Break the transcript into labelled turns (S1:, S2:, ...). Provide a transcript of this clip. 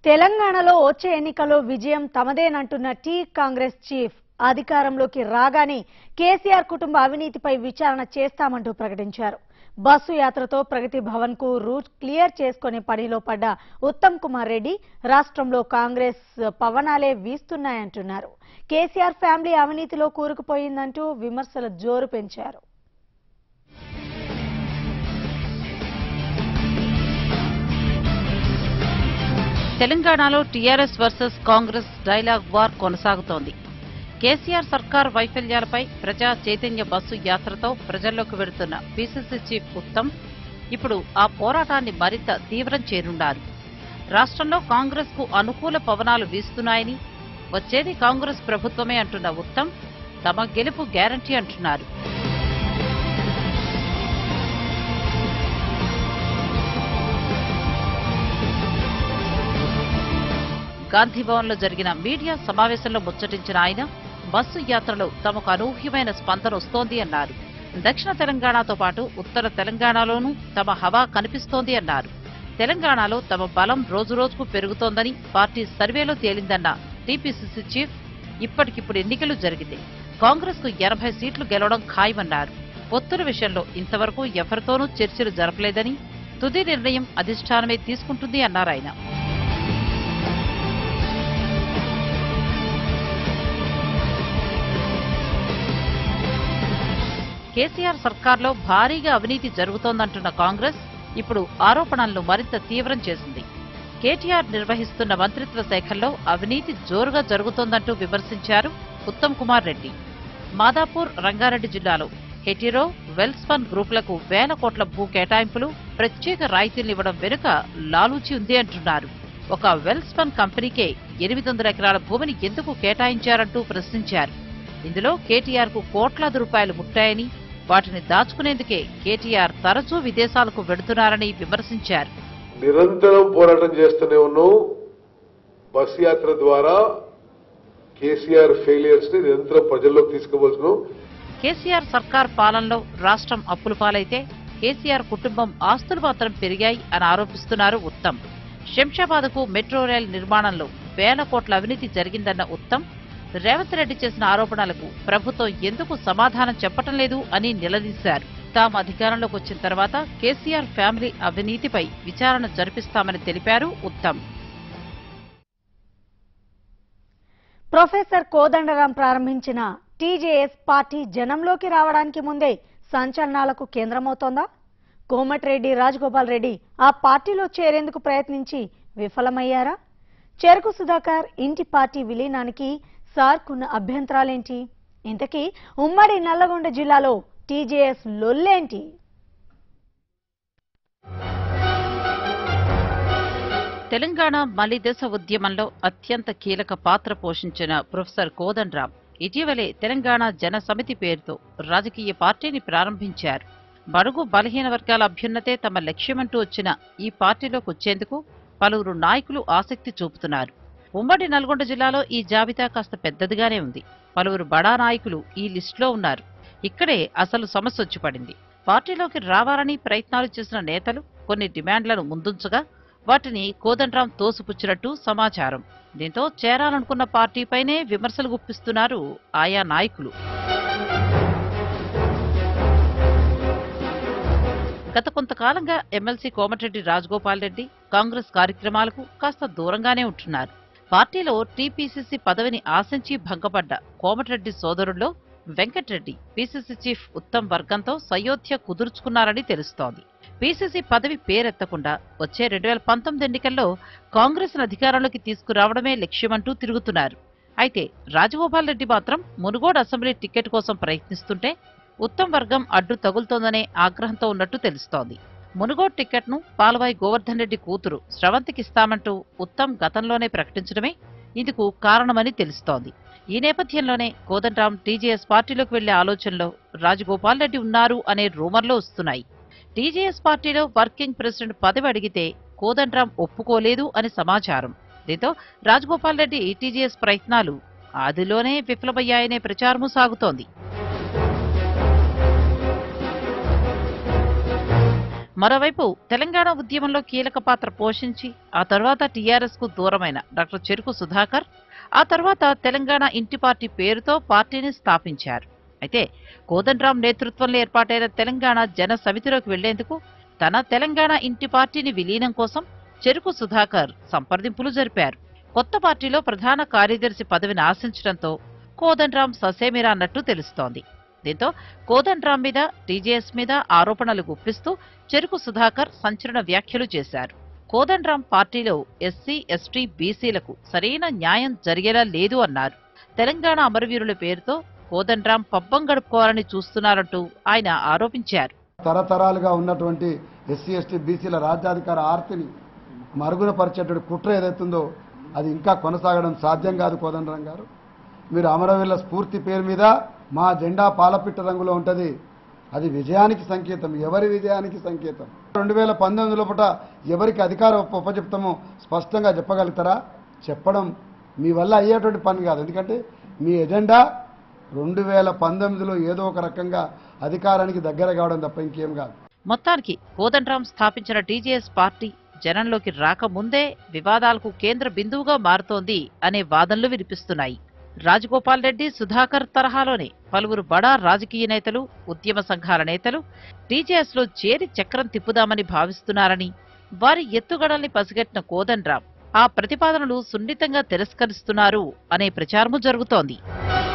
S1: తెలంగాణలో వచ్చే ఎన్నికల్లో విజయం తమదేనంటున్న టీ కాంగ్రెస్ చీఫ్ అధికారంలోకి రాగానే కేసీఆర్ కుటుంబ అవినీతిపై విచారణ చేస్తామంటూ ప్రకటించారు బస్సు యాత్రతో ప్రగతి భవన్ కు రూట్ క్లియర్ చేసుకునే పనిలో పడ్డ ఉత్తమ్ కుమార్ రెడ్డి రాష్ట్రంలో కాంగ్రెస్ పవనాలే వీస్తున్నాయంటున్నారు కేసీఆర్ ఫ్యామిలీ అవినీతిలో కూరుకుపోయిందంటూ విమర్శల జోరు పెంచారు
S2: తెలంగాణలో TRS versus Congress dialogue war కొనసాగుతోంది కేసీఆర్ సర్కార్ వైఫల్యాలపై ప్రజా చైతన్య బస్సు యాత్రతో ప్రజల్లోకి వెడుతున్న పీసీసీ చీఫ్ ఉత్తమ్ ఇప్పుడు ఆ పోరాటాన్ని మరింత తీవ్రం చేరున్నారు రాష్ట్రంలో కాంగ్రెస్ కు అనుకూల పవనాలు వీస్తున్నాయని వచ్చేది కాంగ్రెస్ ప్రభుత్వమే అంటున్న ఉత్తమ్ తమ గెలుపు గ్యారంటీ అంటున్నారు గాంధీభవన్లో జరిగిన మీడియా సమావేశంలో ముచ్చటించిన ఆయన బస్సు యాత్రలో తమకు అనూహ్యమైన స్పందన వస్తోంది అన్నారు దక్షిణ తెలంగాణతో పాటు ఉత్తర తెలంగాణలోనూ తమ హవా కనిపిస్తోంది అన్నారు తెలంగాణలో తమ బలం రోజురోజుకు పెరుగుతోందని పార్టీ సర్వేలో తేలిందన్న టీపీసీసీ చీఫ్ ఇప్పటికిప్పుడు ఎన్నికలు జరిగితే కాంగ్రెస్ కు ఎనభై సీట్లు గెలవడం ఖాయమన్నారు పొత్తుల విషయంలో ఇంతవరకు ఎవరితోనూ చర్చలు జరపలేదని తుది నిర్ణయం అధిష్టానమే తీసుకుంటుంది అన్నారాయన కేసీఆర్ సర్కార్లో భారీగా అవినీతి జరుగుతోందంటున్న కాంగ్రెస్ ఇప్పుడు ఆరోపణలను మరింత తీవ్రం చేసింది కేటీఆర్ నిర్వహిస్తున్న మంత్రిత్వ శాఖల్లో అవినీతి జోరుగా జరుగుతోందంటూ విమర్శించారు ఉత్తమ్ కుమార్ రెడ్డి మాదాపూర్ రంగారెడ్డి జిల్లాలో హెటిరో వెల్స్పన్ గ్రూపులకు వేల కోట్ల భూ కేటాయింపులు ప్రత్యేక రాయితీలివ్వడం వెనుక లాలూచి ఉంది అంటున్నారు ఒక వెల్స్పన్ కంపెనీకే ఎనిమిది వందల ఎకరాల భూమిని ఎందుకు కేటాయించారంటూ ప్రశ్నించారు ఇందులో కేటీఆర్ కు కోట్లాది రూపాయలు ముట్టాయని వాటిని దాచుకునేందుకే కేటీఆర్ తరచూ విదేశాలకు వెడుతున్నారని విమర్శించారు
S3: నిరంతరం పోరాటం చేస్తూనే ఉన్నాం బస్ యాత్ర ద్వారా కేసీఆర్ ఫెయిలియర్స్ ని నిరంతరం ప్రజల్లోకి తీసుకువచ్చున్నాం
S2: కేసీఆర్ సర్కార్ పాలనలో రాష్ట్రం అప్పుల పాలైతే కేసీఆర్ కుటుంబం ఆస్తులు మాత్రం పెరిగాయి అని ఆరోపిస్తున్నారు ఉత్తమ్ శంషాబాద్కు మెట్రో రైల్ నిర్మాణంలో వేల కోట్ల అవినీతి జరిగిందన్న ఉత్తమ్ రేవంత్ రెడ్డి చేసిన ఆరోపణలకు ప్రభుత్వం ఎందుకు సమాధానం చెప్పటం లేదు అని నిలదీశారు తాము అధికారంలోకి వచ్చిన తర్వాత కేసీఆర్ ఫ్యామిలీ అవినీతిపై విచారణ జరిపిస్తామని తెలిపారు ఉత్తమ్
S1: ప్రొఫెసర్ కోదండరాం ప్రారంభించిన టీజేఎస్ పార్టీ జనంలోకి రావడానికి ముందే సంచలనాలకు కేంద్రమవుతోందా కోమటిరెడ్డి రాజగోపాల్ రెడ్డి ఆ పార్టీలో చేరేందుకు ప్రయత్నించి విఫలమయ్యారా చెరుకు సుధాకర్ ఇంటి పార్టీ విలీనానికి సార్కున్న అభ్యంతరాలేంటి ఇంతకీ ఉమ్మడి నల్లగొండ జిల్లాలో టీజేఎస్ లొల్లేంటి
S2: తెలంగాణ మలిదశ ఉద్యమంలో అత్యంత కీలక పాత్ర పోషించిన ప్రొఫెసర్ కోదండరాం ఇటీవలే తెలంగాణ జన సమితి పేరుతో రాజకీయ పార్టీని ప్రారంభించారు బడుగు బలహీన వర్గాల అభ్యున్నతే తమ లక్ష్యమంటూ వచ్చిన ఈ పార్టీలోకి వచ్చేందుకు పలువురు నాయకులు ఆసక్తి చూపుతున్నారు ఉమ్మడి నల్గొండ జిల్లాలో ఈ జాబితా కాస్త పెద్దదిగానే ఉంది పలువురు బడా నాయకులు ఈ లిస్టులో ఉన్నారు ఇక్కడే అసలు సమస్య వచ్చి పడింది పార్టీలోకి రావాలని ప్రయత్నాలు చేసిన నేతలు కొన్ని డిమాండ్లను ముందుంచగా వాటిని కోదండరాం తోసిపుచ్చినట్టు సమాచారం దీంతో చేరాలనుకున్న పార్టీపైనే విమర్శలు గుప్పిస్తున్నారు ఆయా నాయకులు గత కొంతకాలంగా ఎమ్మెల్సీ కోమటిరెడ్డి రాజగోపాల్ రెడ్డి కాంగ్రెస్ కార్యక్రమాలకు కాస్త దూరంగానే ఉంటున్నారు పార్టీలో టీపీసీసీ పదవిని ఆశించి భంగపడ్డ కోమటిరెడ్డి సోదరుల్లో వెంకట్రెడ్డి పీసీసీ చీఫ్ ఉత్తమ్ వర్గంతో సయోధ్య కుదుర్చుకున్నారని తెలుస్తోంది పీసీసీ పదవి పేరెత్తకుండా వచ్చే రెండు వేల పంతొమ్మిది ఎన్నికల్లో కాంగ్రెస్ అధికారంలోకి తీసుకురావడమే లక్ష్యమంటూ తిరుగుతున్నారు అయితే రాజగోపాల్ రెడ్డి మాత్రం మునుగోడు అసెంబ్లీ టికెట్ కోసం ప్రయత్నిస్తుంటే ఉత్తమ్ వర్గం అడ్డు తగులుతోందనే ఆగ్రహంతో ఉన్నట్టు తెలుస్తోంది మునుగోడు టికెట్ను పాలవాయి గోవర్ధన్ రెడ్డి కూతురు స్రవంతికిస్తామంటూ ఉత్తమ్ గతంలోనే ప్రకటించడమే ఇందుకు కారణమని తెలుస్తోంది ఈ నేపథ్యంలోనే కోదండరాం టీజేఎస్ పార్టీలోకి వెళ్లే ఆలోచనలో రాజగోపాల్ రెడ్డి ఉన్నారు అనే రూమర్లు వస్తున్నాయి టీజేఎస్ పార్టీలో వర్కింగ్ ప్రెసిడెంట్ పదవి అడిగితే కోదండరాం ఒప్పుకోలేదు అని సమాచారం దీంతో రాజగోపాల్ రెడ్డి టీజేఎస్ ప్రయత్నాలు ఆదిలోనే విఫలమయ్యాయనే ప్రచారము సాగుతోంది మరోవైపు తెలంగాణ ఉద్యమంలో కీలక పాత్ర పోషించి ఆ తర్వాత టీఆర్ఎస్ కు దూరమైన డాక్టర్ చెరుకు సుధాకర్ ఆ తర్వాత తెలంగాణ ఇంటి పార్టీ పేరుతో పార్టీని స్థాపించారు అయితే కోదండరాం నేతృత్వంలో ఏర్పాటైన తెలంగాణ జన సమితిలోకి వెళ్లేందుకు తన తెలంగాణ ఇంటి పార్టీని విలీనం కోసం చెరుకు సుధాకర్ సంప్రదింపులు జరిపారు కొత్త పార్టీలో ప్రధాన కార్యదర్శి పదవిని ఆశించడంతో కోదండరాం ససేమిరా అన్నట్టు తెలుస్తోంది దీంతో కోదండరాం మీద టీజేఎస్ మీద ఆరోపణలు గుప్పిస్తూ చెరుకు సుధాకర్ సంచలన వ్యాఖ్యలు చేశారు కోదండరాం పార్టీలో ఎస్సీ ఎస్టీ బీసీలకు సరైన న్యాయం జరిగేలా లేదు అన్నారు తెలంగాణ అమరవీరుల పేరుతో కోదండరాం పబ్బం గడుపుకోవాలని చూస్తున్నారంటూ ఆయన ఆరోపించారు
S4: తరతరాలుగా ఉన్నటువంటి ఎస్సీ ఎస్టీ బీసీల రాజ్యాధికార ఆర్తిని మరుగున పరిచేటువంటి కుట్ర ఏదైతుందో అది ఇంకా కొనసాగడం సాధ్యం కాదు కోదండరాం గారు మీరు అమరవీరుల స్ఫూర్తి పేరు మీద మా జెండా పాలపిట్ట రంగులో ఉంటుంది అది విజయానికి సంకేతం ఎవరి విజయానికి సంకేతం రెండు వేల పంతొమ్మిది లోపల ఎవరికి అధికారం ఉప- ఉపజెప్తామో స్పష్టంగా చెప్పగలుగుతారా చెప్పడం మీ వల్ల అయ్యేటువంటి పని కాదు ఎందుకంటే మీ ఎజెండా రెండు వేల పంతొమ్మిదిలో ఏదో ఒక రకంగా అధికారానికి దగ్గర కావడం తప్ప ఇంకేం కాదు
S2: మొత్తానికి కోదండరాం స్థాపించిన టీజేఎస్ పార్టీ జనంలోకి రాకముందే వివాదాలకు కేంద్ర బిందువుగా మారుతోంది అనే వాదనలు వినిపిస్తున్నాయి రాజగోపాల్ రెడ్డి సుధాకర్ తరహాలోనే పలువురు బడా రాజకీయ నేతలు ఉద్యమ సంఘాల నేతలు టీజేఎస్ లో చేరి చక్రం తిప్పుదామని భావిస్తున్నారని వారి ఎత్తుగడల్ని పసిగట్టిన కోదండరాం ఆ ప్రతిపాదనలు సున్నితంగా తిరస్కరిస్తున్నారు అనే ప్రచారము జరుగుతోంది